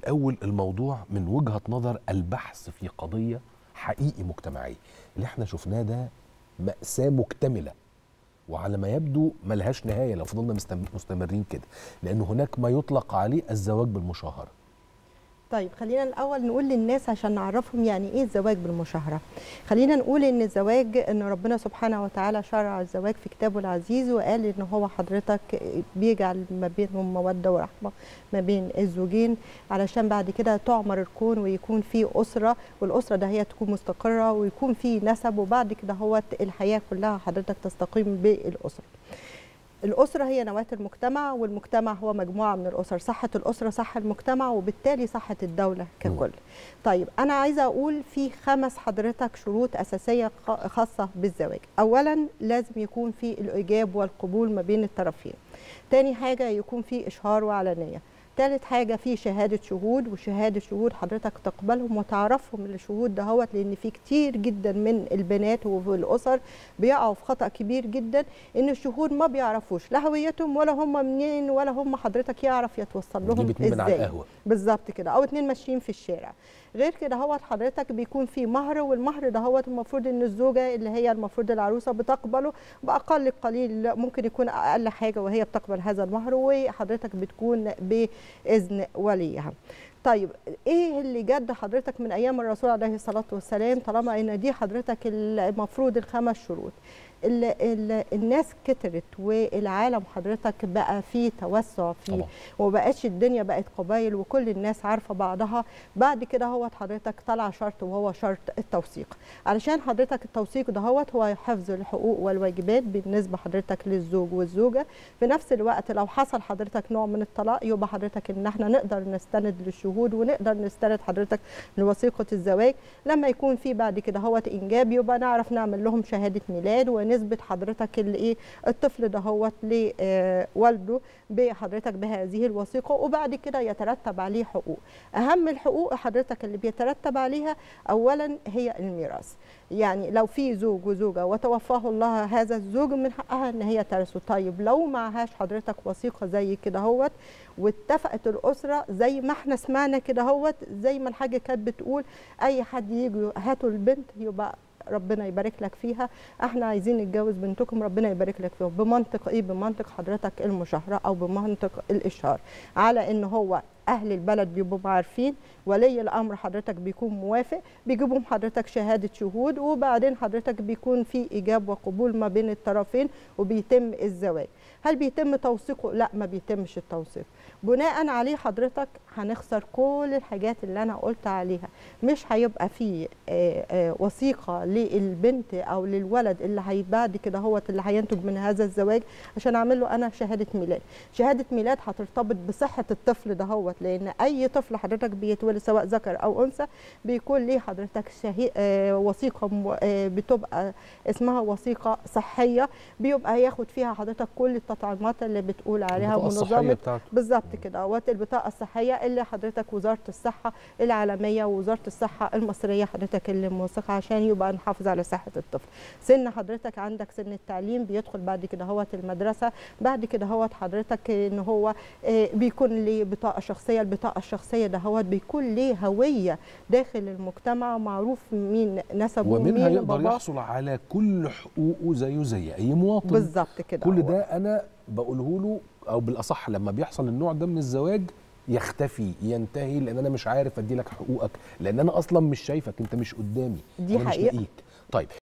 الاول الموضوع من وجهه نظر البحث في قضيه حقيقي مجتمعيه اللي احنا شفناه ده ماساه مكتمله وعلى ما يبدو ملهاش نهايه لو فضلنا مستم- مستمرين كده لان هناك ما يطلق عليه الزواج بالمشاهره طيب خلينا الاول نقول للناس عشان نعرفهم يعني ايه الزواج بالمشاهره خلينا نقول ان الزواج ان ربنا سبحانه وتعالى شرع الزواج في كتابه العزيز وقال ان هو حضرتك بيجعل ما بينهم موده ورحمه ما بين الزوجين علشان بعد كده تعمر الكون ويكون في اسره والاسره ده هي تكون مستقره ويكون في نسب وبعد كده هو الحياه كلها حضرتك تستقيم بالاسره الأسرة هي نواة المجتمع والمجتمع هو مجموعة من الأسر صحة الأسرة صح المجتمع وبالتالي صحة الدولة ككل طيب أنا عايزة أقول في خمس حضرتك شروط أساسية خ- خاصة بالزواج أولا لازم يكون في الإيجاب والقبول ما بين الطرفين تاني حاجة يكون في إشهار وعلانية تالت حاجة في شهادة شهود وشهادة شهود حضرتك تقبلهم وتعرفهم الشهود دهوت لأن في كتير جدا من البنات والأسر بيقعوا في خطأ كبير جدا إن الشهود ما بيعرفوش لا هويتهم ولا هم منين ولا هم حضرتك يعرف يتوصل لهم نجيب اتنين من على إزاي القهوه بالظبط كده او اتنين ماشيين في الشارع غير كده هوت حضرتك بيكون في مهر والمهر ده هوت المفروض ان الزوجه اللي هي المفروض العروسه بتقبله باقل قليل ممكن يكون اقل حاجه وهي بتقبل هذا المهر وحضرتك بتكون باذن وليها طيب ايه اللي جد حضرتك من ايام الرسول عليه الصلاه والسلام طالما ان دي حضرتك المفروض الخمس شروط ال ال الناس كترت والعالم حضرتك بقى فيه توسع فيه طبعا وبقاش الدنيا بقت قبايل وكل الناس عارفه بعضها بعد كده هو حضرتك طلع شرط وهو شرط التوثيق علشان حضرتك التوثيق ده هو هو حفظ الحقوق والواجبات بالنسبه حضرتك للزوج والزوجه في نفس الوقت لو حصل حضرتك نوع من الطلاق يبقى حضرتك ان احنا نقدر نستند للشهود ونقدر نستند حضرتك لوثيقه الزواج لما يكون في بعد كده هو انجاب يبقى نعرف نعمل لهم شهاده ميلاد ونثبت حضرتك اللي ايه الطفل ده هو لوالده بحضرتك بهذه الوثيقه وبعد كده يترتب عليه حقوق اهم الحقوق حضرتك اللي بيترتب عليها اولا هي الميراث يعني لو في زوج وزوجه وتوفاه الله هذا الزوج من حقها ان هي ترثه طيب لو معهاش حضرتك وثيقه زي كده هوت واتفقت الاسره زي ما احنا سمعنا كده هوت زي ما الحاجه كانت بتقول اي حد يجي هاتوا البنت يبقى ربنا يبارك لك فيها احنا عايزين نتجوز بنتكم ربنا يبارك لك فيها بمنطق ايه بمنطق حضرتك المشاهره او بمنطق الاشهار على ان هو اهل البلد بيبقوا عارفين ولي الامر حضرتك بيكون موافق بيجيبهم حضرتك شهاده شهود وبعدين حضرتك بيكون في ايجاب وقبول ما بين الطرفين وبيتم الزواج هل بيتم توثيقه لا ما بيتمش التوثيق بناء عليه حضرتك هنخسر كل الحاجات اللي انا قلت عليها مش هيبقى في آه، آه، وثيقه للبنت او للولد اللي هي بعد كده هو اللي هينتج من هذا الزواج عشان اعمل له انا شهاده ميلاد شهاده ميلاد هترتبط بصحه الطفل ده هو لان اي طفل حضرتك بيتولد سواء ذكر او انثى بيكون ليه حضرتك شهي... آه، وثيقه م... آه، بتبقى اسمها وثيقه صحيه بيبقى ياخد فيها حضرتك كل التطعيمات اللي بتقول عليها البطاقة الصحية منظمه بتاعته بالظبط كده اهوت البطاقه الصحيه اللي حضرتك وزاره الصحه العالميه ووزاره الصحه المصريه حضرتك اللي موثقه عشان يبقى نحافظ على صحه الطفل سن حضرتك عندك سن التعليم بيدخل بعد كده هوت المدرسه بعد كده هوت حضرتك ان هو آه، بيكون ليه بطاقه شخصيه البطاقه الشخصيه ده هوت بيكون ليه هويه داخل المجتمع معروف مين نسبه ومنها مين يقدر باباه يحصل على كل حقوقه زيه زي اي مواطن بالظبط كده كل هو. ده انا بقوله له او بالاصح لما بيحصل النوع ده من الزواج يختفي ينتهي لان انا مش عارف ادي لك حقوقك لان انا اصلا مش شايفك انت مش قدامي دي أنا مش حقيقة. لاقيك طيب